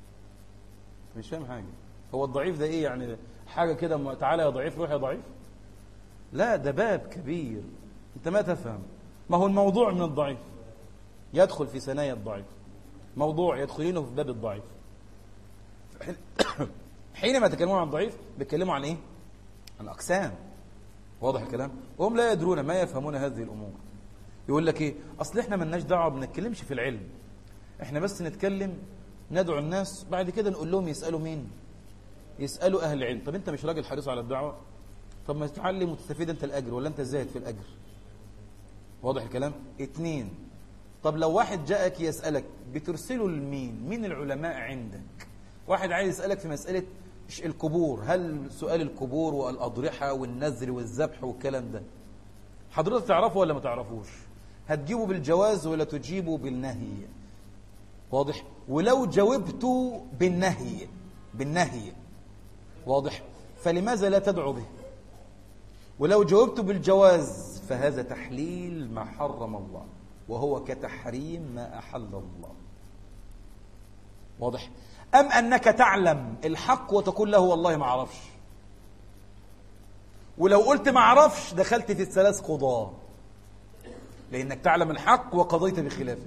انت مش فاهم حاجه هو الضعيف ده ايه يعني حاجه كده تعالى يا ضعيف روح يا ضعيف لا ده باب كبير انت ما تفهم ما هو الموضوع من الضعيف يدخل في ثنايا الضعيف موضوع يدخلينه في باب الضعيف حينما يتكلمون عن الضعيف بيتكلموا عن ايه عن الاقسام واضح الكلام وهم لا يدرون ما يفهمون هذه الامور يقول لك ايه اصل احنا مالناش دعوه ما بنتكلمش في العلم احنا بس نتكلم ندعو الناس بعد كده نقول لهم يسألوا مين يسألوا أهل العلم طب أنت مش راجل حريص على الدعوة طب ما تتعلم وتستفيد أنت الأجر ولا أنت زاهد في الأجر واضح الكلام اتنين طب لو واحد جاءك يسألك بترسله لمين مين العلماء عندك واحد عايز يسألك في مسألة القبور هل سؤال القبور والأضرحة والنذر والذبح والكلام ده حضرتك تعرفه ولا ما تعرفوش هتجيبه بالجواز ولا تجيبه بالنهي واضح ولو جاوبت بالنهي بالنهي واضح فلماذا لا تدعو به ولو جاوبت بالجواز فهذا تحليل ما حرم الله وهو كتحريم ما أحل الله واضح أم أنك تعلم الحق وتقول له والله ما أعرفش ولو قلت ما أعرفش دخلت في الثلاث قضاة لأنك تعلم الحق وقضيت بخلافه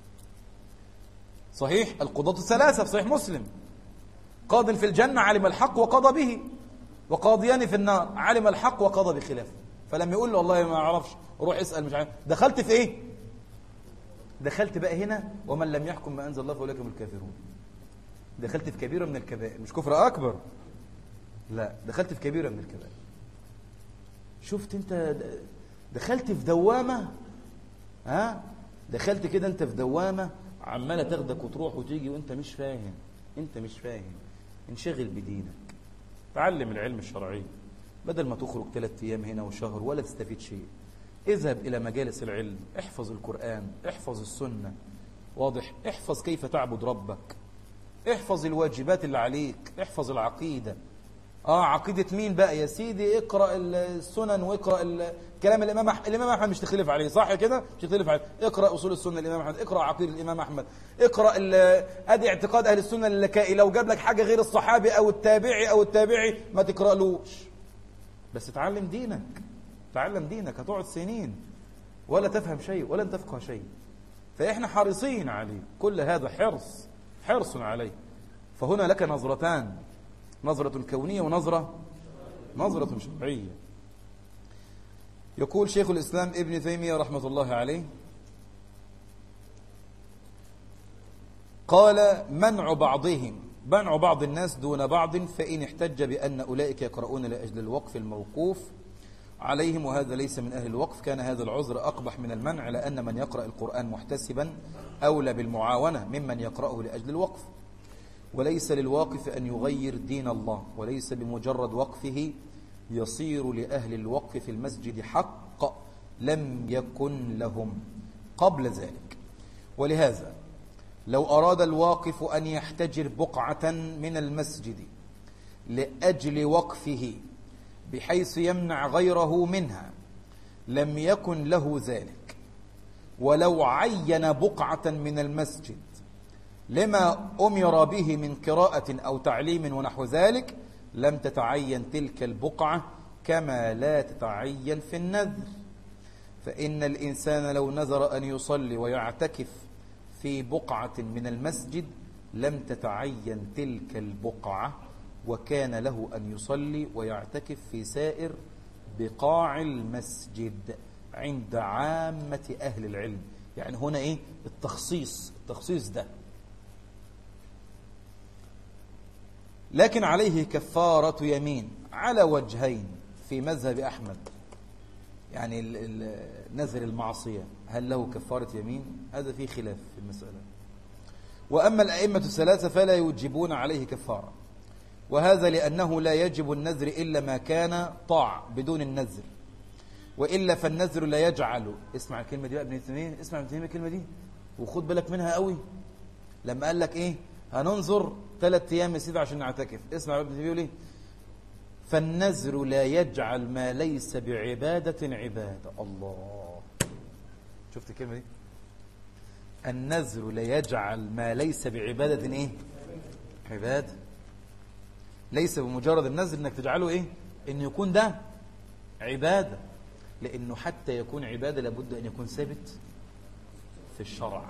صحيح القضاة الثلاثة في صحيح مسلم قاض في الجنة علم الحق وقضى به وقاضيان في النار علم الحق وقضى بخلافه فلم يقول له والله ما اعرفش روح اسال مش عارف دخلت في ايه دخلت بقى هنا ومن لم يحكم ما أنزل الله فأولئك هم الكافرون دخلت في كبيرة من الكبائر مش كفر أكبر لا دخلت في كبيرة من الكبائر شفت انت دخلت في دوامة ها دخلت كده انت في دوامة عمالة تاخدك وتروح وتيجي وانت مش فاهم انت مش فاهم انشغل بدينك تعلم العلم الشرعي بدل ما تخرج ثلاثة أيام هنا وشهر ولا تستفيد شيء اذهب إلى مجالس العلم احفظ القرآن احفظ السنة واضح احفظ كيف تعبد ربك احفظ الواجبات اللي عليك احفظ العقيدة اه عقيدة مين بقى يا سيدي اقرأ السنن واقرأ كلام الإمام أحمد الإمام أحمد مش تختلف عليه صح كده مش تختلف عليه اقرأ أصول السنة الإمام أحمد اقرأ عقيدة الإمام أحمد اقرأ ادي اعتقاد أهل السنة اللكائي لو جاب لك حاجة غير الصحابي أو التابعي أو التابعي ما تقرألوش بس تعلم دينك تعلم دينك هتقعد سنين ولا تفهم شيء ولا تفقه شيء فإحنا حريصين عليه كل هذا حرص حرص عليه فهنا لك نظرتان نظرة كونية ونظرة نظرة شرعية يقول شيخ الإسلام ابن تيمية رحمة الله عليه قال منع بعضهم منع بعض الناس دون بعض فإن احتج بأن أولئك يقرؤون لأجل الوقف الموقوف عليهم وهذا ليس من أهل الوقف كان هذا العذر أقبح من المنع لأن من يقرأ القرآن محتسبا أولى بالمعاونة ممن يقرأه لأجل الوقف وليس للواقف أن يغير دين الله وليس بمجرد وقفه يصير لأهل الوقف في المسجد حق لم يكن لهم قبل ذلك ولهذا لو أراد الواقف أن يحتجر بقعة من المسجد لأجل وقفه بحيث يمنع غيره منها لم يكن له ذلك ولو عين بقعة من المسجد لما أمر به من قراءة أو تعليم ونحو ذلك لم تتعين تلك البقعة كما لا تتعين في النذر فإن الإنسان لو نذر أن يصلي ويعتكف في بقعة من المسجد لم تتعين تلك البقعة وكان له أن يصلي ويعتكف في سائر بقاع المسجد عند عامة أهل العلم يعني هنا إيه التخصيص التخصيص ده لكن عليه كفارة يمين على وجهين في مذهب أحمد يعني نذر المعصية هل له كفارة يمين هذا فيه خلاف في المسألة وأما الأئمة الثلاثة فلا يوجبون عليه كفارة وهذا لأنه لا يجب النذر إلا ما كان طاع بدون النذر وإلا فالنذر لا يجعل اسمع الكلمة دي بقى ابن تيمية اسمع ابن تيمية الكلمة دي وخد بالك منها قوي لما قال لك ايه هننظر ثلاث ايام يا سيدي عشان نعتكف اسمع ابن تيمية بيقول ايه فالنذر لا يجعل ما ليس بعبادة عبادة الله شفت الكلمة دي النذر لا يجعل ما ليس بعبادة ايه عبادة ليس بمجرد النذر انك تجعله ايه ان يكون ده عبادة لانه حتى يكون عبادة لابد ان يكون ثابت في الشرع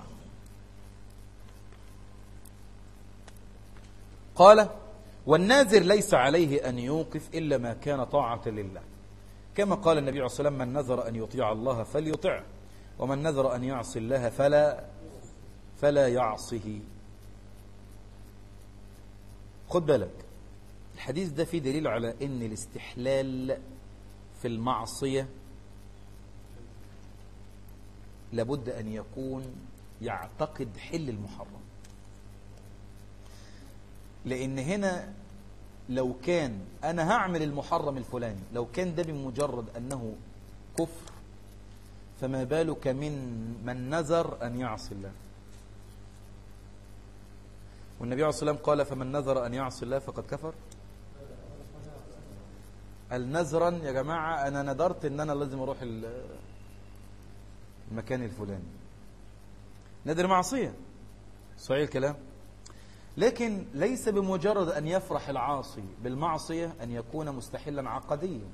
قال والناذر ليس عليه أن يوقف إلا ما كان طاعة لله كما قال النبي عليه الصلاة والسلام من نذر أن يطيع الله فليطع ومن نذر أن يعصي الله فلا فلا يعصه خد بالك الحديث ده فيه دليل على ان الاستحلال في المعصية لابد أن يكون يعتقد حل المحرم لأن هنا لو كان أنا هعمل المحرم الفلاني لو كان ده بمجرد أنه كفر فما بالك من من نذر أن يعصي الله والنبي عليه الصلاة والسلام قال فمن نذر أن يعصي الله فقد كفر النذرا يا جماعة أنا نذرت أن أنا لازم أروح المكان الفلاني نذر معصية صحيح الكلام لكن ليس بمجرد أن يفرح العاصي بالمعصية أن يكون مستحلا عقديا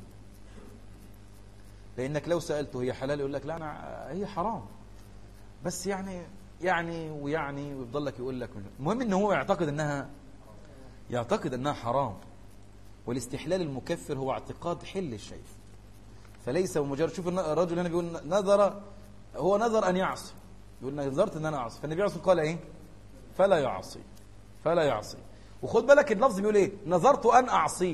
لأنك لو سألته هي حلال يقول لك لا أنا هي حرام بس يعني يعني ويعني ويفضل لك يقول لك المهم ان هو يعتقد انها يعتقد انها حرام والاستحلال المكفر هو اعتقاد حل الشيء فليس بمجرد شوف الرجل هنا بيقول نذر هو نذر ان يعصي يقول نظرت ان انا اعصي فالنبي عليه الصلاه والسلام قال ايه فلا يعصي فلا يعصي وخد بالك اللفظ بيقول ايه نظرت ان اعصيه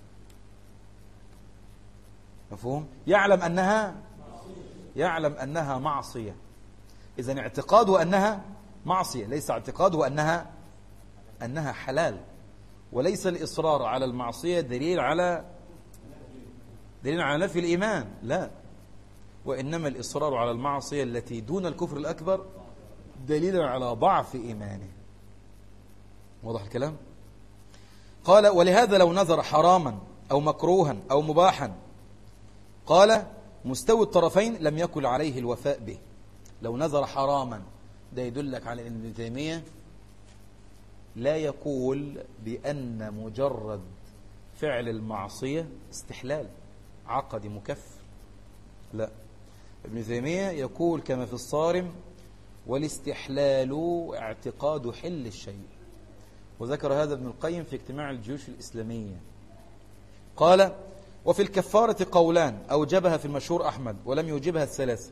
مفهوم يعلم انها يعلم انها معصيه اذا اعتقاده انها معصيه ليس اعتقاده انها انها حلال وليس الاصرار على المعصيه دليل على دليل على نفي الايمان لا وانما الاصرار على المعصيه التي دون الكفر الاكبر دليل على ضعف ايمانه واضح الكلام قال ولهذا لو نظر حراما أو مكروها أو مباحا قال مستوي الطرفين لم يكن عليه الوفاء به لو نظر حراما ده يدلك على ان ابن تيميه لا يقول بأن مجرد فعل المعصية استحلال عقدي مكفر لا ابن تيمية يقول كما في الصارم والاستحلال اعتقاد حل الشيء وذكر هذا ابن القيم في اجتماع الجيوش الإسلامية قال وفي الكفارة قولان أوجبها في المشهور أحمد ولم يوجبها الثلاثة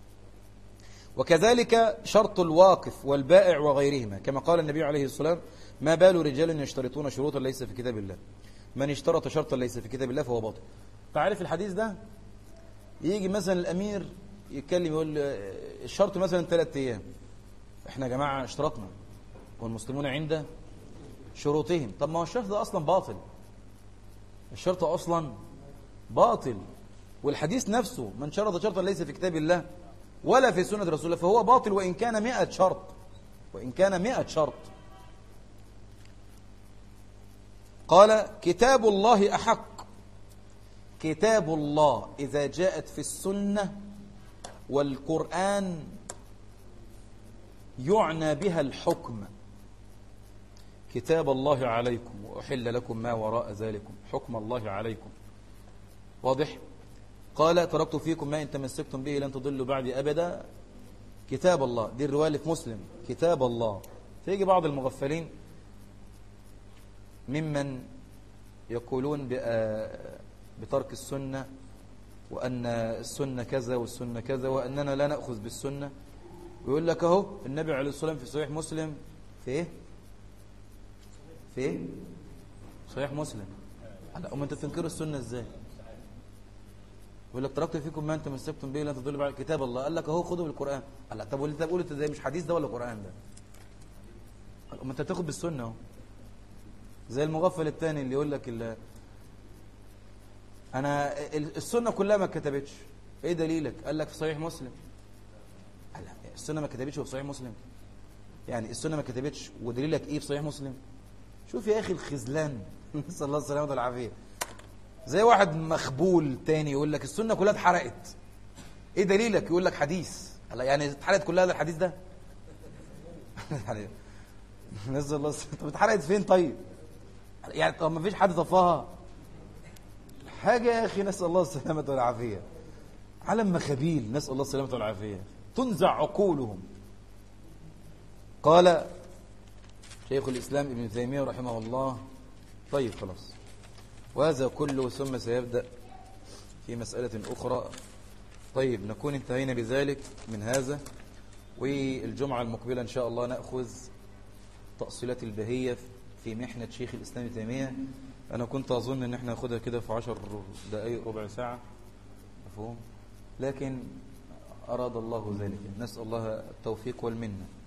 وكذلك شرط الواقف والبائع وغيرهما كما قال النبي عليه الصلاة والسلام ما بال رجال يشترطون شروطا ليس في كتاب الله من اشترط شرطا ليس في كتاب الله فهو باطل تعرف الحديث ده يجي مثلا الأمير يتكلم يقول الشرط مثلا ثلاثة أيام احنا يا جماعة اشترطنا والمسلمون عند شروطهم طب ما هو الشرط ده أصلا باطل الشرط أصلا باطل والحديث نفسه من شرط شرطا ليس في كتاب الله ولا في سنة رسول الله فهو باطل وإن كان مئة شرط وإن كان مئة شرط قال كتاب الله أحق كتاب الله إذا جاءت في السنة والقرآن يعنى بها الحكم كتاب الله عليكم وأحل لكم ما وراء ذلكم حكم الله عليكم واضح قال تركت فيكم ما إن تمسكتم به لن تضلوا بعدي أبدا كتاب الله دي الرواية في مسلم كتاب الله فيجي بعض المغفلين ممن يقولون بترك السنة وأن السنة كذا والسنة كذا وأننا لا نأخذ بالسنة ويقول لك أهو النبي عليه الصلاة والسلام في صحيح مسلم في إيه في ايه صحيح مسلم هلا أم أنت تنكروا السنة إزاي يقول لك تركت فيكم ما أنتم مسكتم به لن تضلوا بعد كتاب الله قال لك أهو خذوا بالقرآن قال لك طب وانت بتقول انت ازاي مش حديث ده ولا قرآن ده أم أنت تاخد بالسنة اهو زي المغفل الثاني اللي يقول لك اللي أنا السنة كلها ما كتبتش إيه دليلك قال لك في صحيح مسلم قال لك السنة ما كتبتش وفي صحيح مسلم يعني السنة ما كتبتش ودليلك إيه في صحيح مسلم شوف يا أخي الخذلان نسأل الله السلامة والعافية زي واحد مخبول تاني يقول لك السنة كلها اتحرقت ايه دليلك يقول لك حديث يعني اتحرقت كلها ده الحديث ده نسأل الله السلامة طب اتحرقت فين طيب يعني طب ما فيش حد طفاها حاجة يا أخي نسأل الله السلامة والعافية علم مخابيل نسأل الله السلامة والعافية تنزع عقولهم قال شيخ الإسلام ابن تيمية رحمه الله طيب خلاص وهذا كله ثم سيبدأ في مسألة أخرى طيب نكون انتهينا بذلك من هذا والجمعة المقبلة إن شاء الله نأخذ تأصيلات البهية في محنة شيخ الإسلام ابن تيمية أنا كنت أظن أن احنا ناخدها كده في عشر دقائق ربع ساعة مفهوم لكن أراد الله ذلك نسأل الله التوفيق والمنه